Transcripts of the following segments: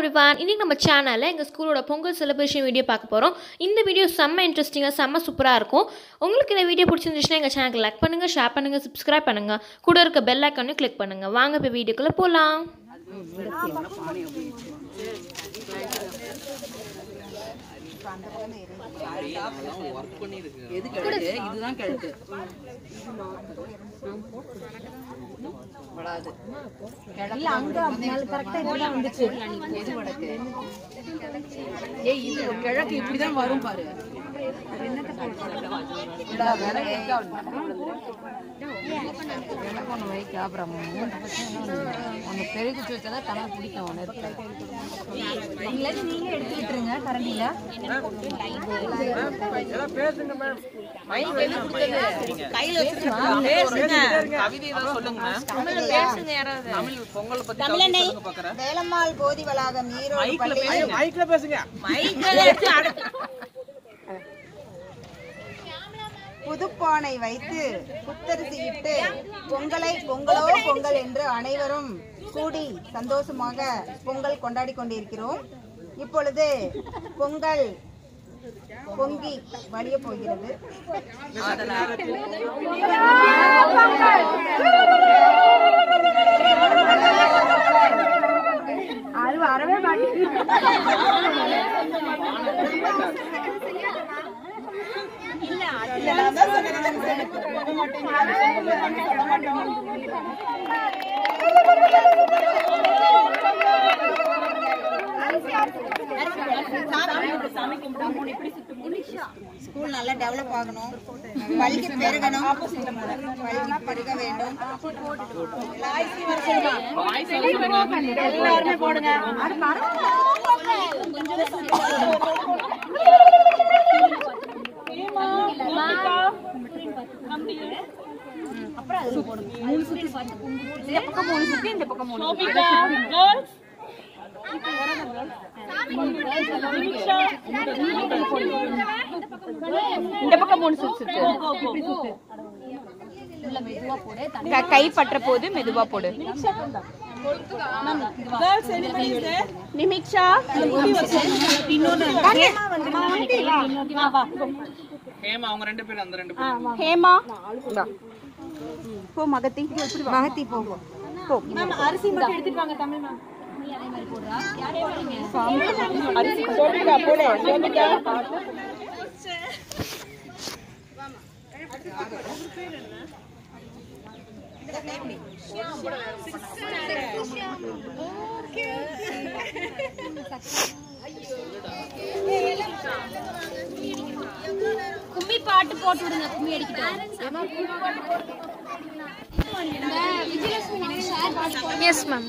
everyone இன்னைக்கு நம்ம சேனலில் எங்கள் ஸ்கூலோட பொங்கல் செலிப்ரேஷன் வீடியோ பார்க்க போகிறோம் இந்த வீடியோ செம்ம இன்ட்ரெஸ்டிங்காக செம்ம சூப்பராக இருக்கும் உங்களுக்கு இந்த வீடியோ பிடிச்சிருந்துச்சுன்னா எங்கள் சேனலுக்கு லைக் பண்ணுங்கள் ஷேர் பண்ணுங்கள் சப்ஸ்கிரைப் பண்ணுங்கள் கூட இருக்க பெல் ஐக்கானையும் கிளிக் பண்ணுங்கள் வாங்க இப்போ வீடியோக்குள்ளே போகலாம் எது கிழக்கு இதுதான் கிழக்கு வளாது இல்ல அங்க கரெக்டா இதெல்லாம் வந்துச்சு எது வடக்கு ஏய் இது கிழக்கு இப்படிதான் வரும் பாரு இந்தா, வேற எங்க எனக்கு ஒன்று வைக்க அப்புறம் ஒன்று பெருகிச்சு வச்சாதான் கணக்கு பிடிக்கும் ஒன்று இருக்கு நீங்களே நீங்க எடுத்து விட்டுருங்க கரண்டியில வேலம்மாள் போதி வளாகம் ஈரோடு பள்ளியில் புதுப்பானை வைத்து புத்தரிசி இட்டு பொங்கலை பொங்கலோ பொங்கல் என்று அனைவரும் கூடி சந்தோஷமாக பொங்கல் கொண்டாடி கொண்டிருக்கிறோம் இப்பொழுது பொங்கல் பொங்கி வழிய போகிறது ஸ்கூல் நல்லா டெவலப் ஆகணும் பள்ளிக்கு பெருகணும் பள்ளிக்கு பெருக வேண்டும் எல்லாருமே போடுங்க க- கை பற்ற போது மெதுவா போடு நிமிக்ஷா ஹேமா அவங்க ரெண்டு பேரும் அந்த ரெண்டு பேரும் ஹேமா போ மகத்தி மகத்தி போகும் கும்மி பாட்டு போட்டு விடுங்க கும்மி அடிக்கிட்டோம் எஸ் மேம்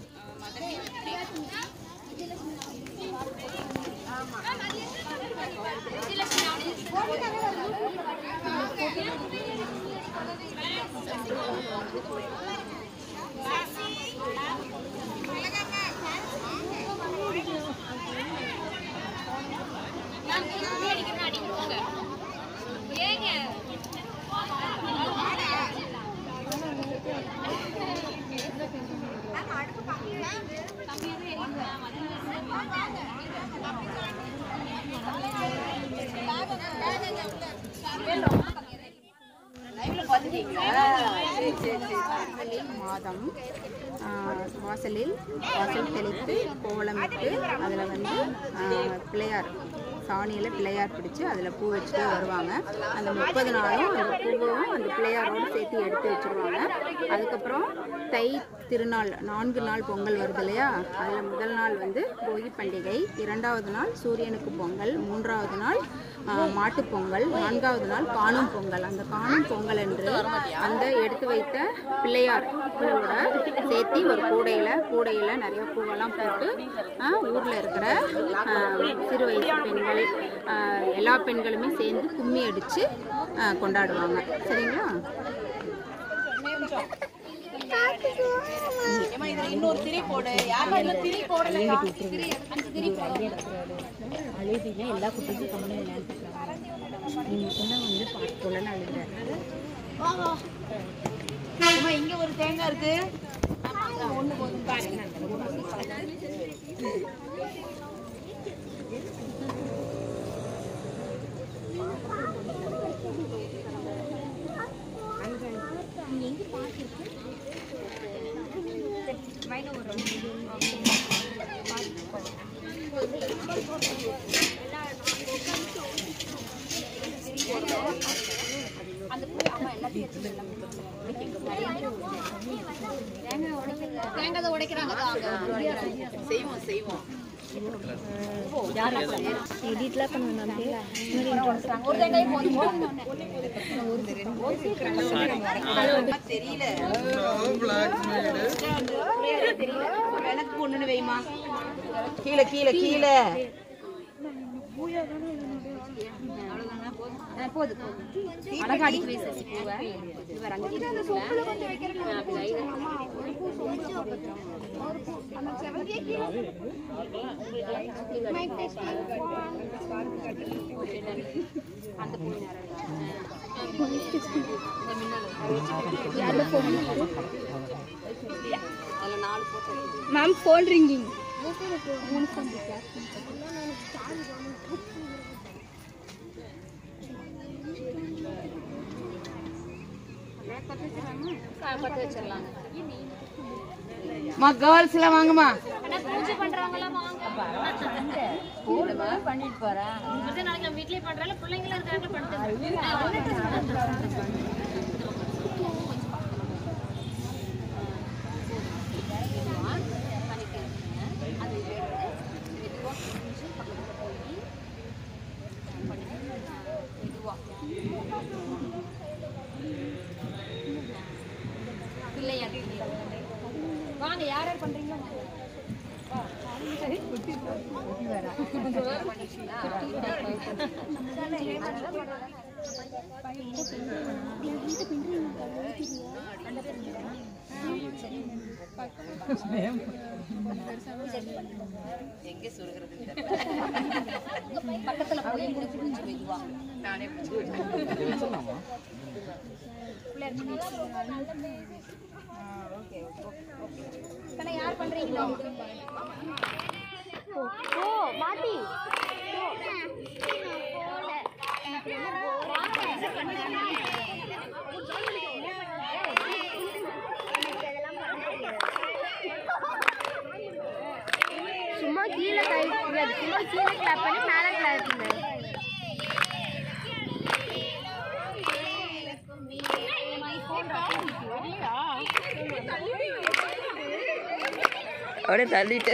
மாதம் ஆ, வாசலில் வாசல் தெளித்து கோலமிட்டு அதில் வந்து ஆ, பிள்ளையார் சாணியில் பிள்ளையார் பிடிச்சு அதில் பூ வச்சுட்டு வருவாங்க அந்த முப்பது நாளும் அந்த பூவும் அந்த பிள்ளையாரோடு சேர்த்து எடுத்து வச்சுருவாங்க அதுக்கப்புறம் தை திருநாள் நான்கு நாள் பொங்கல் வருது இல்லையா அதில் முதல் நாள் வந்து போகி பண்டிகை இரண்டாவது நாள் சூரியனுக்கு பொங்கல் மூன்றாவது நாள் ஆ, மாட்டுப் பொங்கல் நான்காவது நாள் காணும் பொங்கல் அந்த காணும் பொங்கல் என்று அந்த எடுத்து வைத்த பிள்ளையார் பூவோட சேர்த்து ஒரு கூடையில் கூடையில் நிறைய பூவெல்லாம் போட்டு ஆ, ஊர்ல இருக்கிற ஆ, சிறு வயசு பெண்கள் ஆ, எல்லா பெண்களுமே சேர்ந்து கும்மி அடித்து கொண்டாடுவாங்க சரிங்களா இங்க ஒரு தேங்காய் இருக்கு செய்வோம் செய்வோம் தெரியல எனக்கு ஒண்ணுன்னு வைமா கீழே கீழே கீழே மேம் ஃபோன் ரிங்கிங் மா கேர்ள்ஸ் எல்லாம் வாங்கம்மா நாளைக்கு நம்ம வீட்லயே பண்றால பிள்ளைங்களும் இருக்காங்க படுத்து வாங்க யார் யார் பண்றீங்களோ சும்மா கீழே கை சும்மா கீழே கிளாப் பண்ணி மேலே கிளாப் பண்ணு அப்படியே தள்ளிட்டு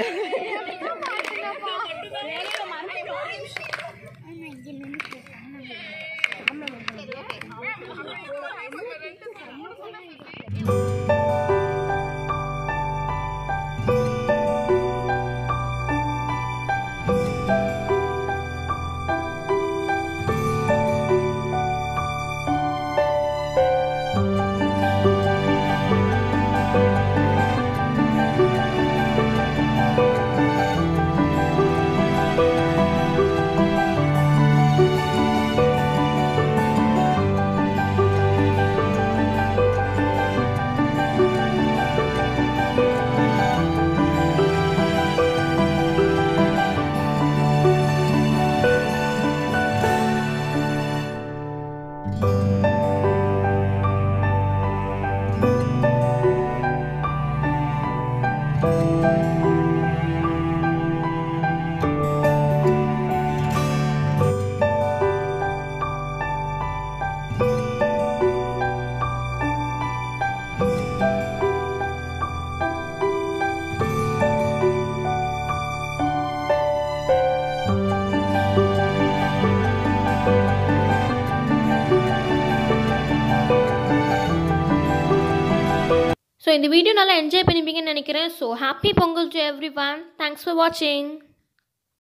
ஸோ இந்த வீடியோ நல்லா என்ஜாய் பண்ணிப்பீங்கன்னு நினைக்கிறேன் so happy Pongal to everyone thanks for வாட்சிங்